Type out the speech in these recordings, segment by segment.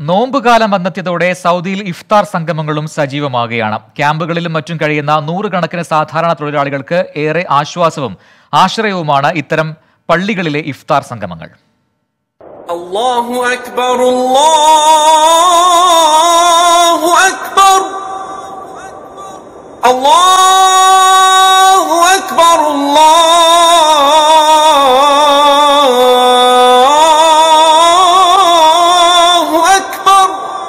നോമ്പുകാലം വന്നെത്തിയതോടെ സൗദിയിൽ ഇഫ്താർ സംഗമങ്ങളും സജീവമാകുകയാണ് ക്യാമ്പുകളിലും മറ്റും കഴിയുന്ന നൂറുകണക്കിന് സാധാരണ തൊഴിലാളികൾക്ക് ഏറെ ആശ്വാസവും ആശ്രയവുമാണ് ഇത്തരം പള്ളികളിലെ ഇഫ്താർ സംഗമങ്ങൾ الله أكبر الله أكبر الله أكبر الله أكبر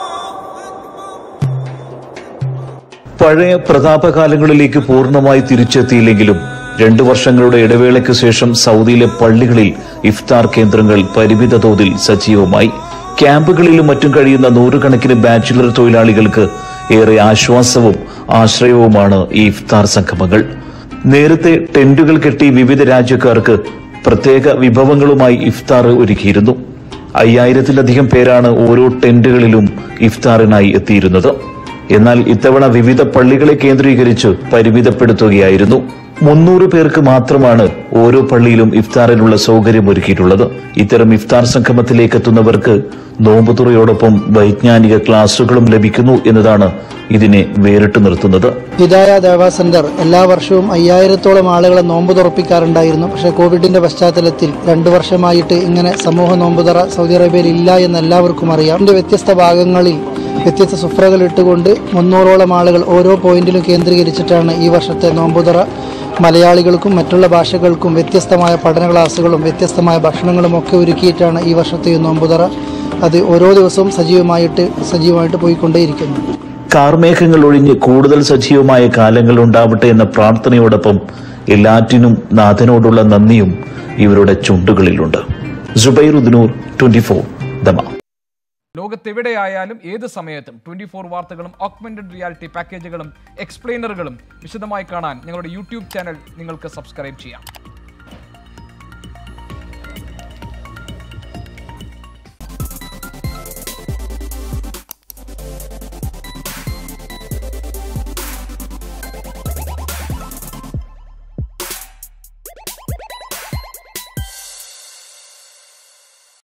പഴയ പ്രതാപകാലങ്ങളിലേക്ക് പൂർണ്ണമായി തിരിച്ചെത്തിയില്ലെങ്കിലും രണ്ടു വർഷങ്ങളുടെ ഇടവേളയ്ക്ക് ശേഷം സൗദിയിലെ പള്ളികളിൽ ഇഫ്താർ കേന്ദ്രങ്ങൾ പരിമിത തോതിൽ സജീവമായി ക്യാമ്പുകളിലും മറ്റും കഴിയുന്ന നൂറുകണക്കിന് ബാച്ചുലർ തൊഴിലാളികൾക്ക് ഏറെ ആശ്വാസവും ആശ്രയവുമാണ് ഈ ഇഫ്താർ സംഗമങ്ങൾ നേരത്തെ ടെന്റുകൾ കെട്ടി വിവിധ രാജ്യക്കാർക്ക് പ്രത്യേക വിഭവങ്ങളുമായി ഇഫ്താർ ഒരുക്കിയിരുന്നു അയ്യായിരത്തിലധികം പേരാണ് ഓരോ ടെന്റുകളിലും ഇഫ്താറിനായി എത്തിയിരുന്നത് എന്നാൽ ഇത്തവണ വിവിധ പള്ളികളെ കേന്ദ്രീകരിച്ച് പരിമിതപ്പെടുത്തുകയായിരുന്നു മുന്നൂറ് പേർക്ക് മാത്രമാണ് ഓരോ പള്ളിയിലും ഇഫ്താറിനുള്ള സൗകര്യം ഒരുക്കിയിട്ടുള്ളത് ഇത്തരം ഇഫ്താർ സംഗമത്തിലേക്ക് എത്തുന്നവർക്ക് നോമ്പുതുറയോടൊപ്പം വൈജ്ഞാനിക ക്ലാസുകളും ലഭിക്കുന്നു എന്നതാണ് ഇതിനെ വേറിട്ട് നിർത്തുന്നത് ഹിദായ ദേവാ സെന്റർ എല്ലാ വർഷവും അയ്യായിരത്തോളം ആളുകളെ നോമ്പ് തുറപ്പിക്കാറുണ്ടായിരുന്നു പക്ഷേ കോവിഡിന്റെ പശ്ചാത്തലത്തിൽ രണ്ടു വർഷമായിട്ട് ഇങ്ങനെ സമൂഹ നോമ്പുതറ സൗദി അറേബ്യയിൽ ഇല്ല എന്ന് എല്ലാവർക്കും അറിയാം ഇതിന്റെ വ്യത്യസ്ത ഭാഗങ്ങളിൽ വ്യത്യസ്ത സുഫ്രകൾ ഇട്ടുകൊണ്ട് മുന്നൂറോളം ആളുകൾ ഓരോ പോയിന്റിലും കേന്ദ്രീകരിച്ചിട്ടാണ് ഈ വർഷത്തെ നോമ്പുതറ മലയാളികൾക്കും മറ്റുള്ള ഭാഷകൾക്കും വ്യത്യസ്തമായ പഠന ക്ലാസ്സുകളും വ്യത്യസ്തമായ ഭക്ഷണങ്ങളും ഒക്കെ ഒരുക്കിയിട്ടാണ് ഈ വർഷത്തെ ഈ നോമ്പുതറ അത് ഓരോ ദിവസവും സജീവമായിട്ട് സജീവമായിട്ട് പോയിക്കൊണ്ടേയിരിക്കുന്നു കാർമേഘങ്ങൾ ഒഴിഞ്ഞ് കൂടുതൽ സജീവമായ കാലങ്ങൾ ഉണ്ടാവട്ടെ എന്ന പ്രാർത്ഥനയോടൊപ്പം എല്ലാറ്റിനും നാഥനോടുള്ള നന്ദിയും ഇവരുടെ ചുണ്ടുകളിലുണ്ട് ജുബൈറുദ്നൂർ ട്വന്റി ഫോർ ദമ ലോകത്തെവിടെയായാലും ഏത് സമയത്തും ട്വന്റി ഫോർ വാർത്തകളും ഓഗ്മെന്റഡ് റിയാലിറ്റി പാക്കേജുകളും എക്സ്പ്ലെയിനറുകളും വിശദമായി കാണാൻ ഞങ്ങളുടെ യൂട്യൂബ് ചാനൽ നിങ്ങൾക്ക് സബ്സ്ക്രൈബ് ചെയ്യാം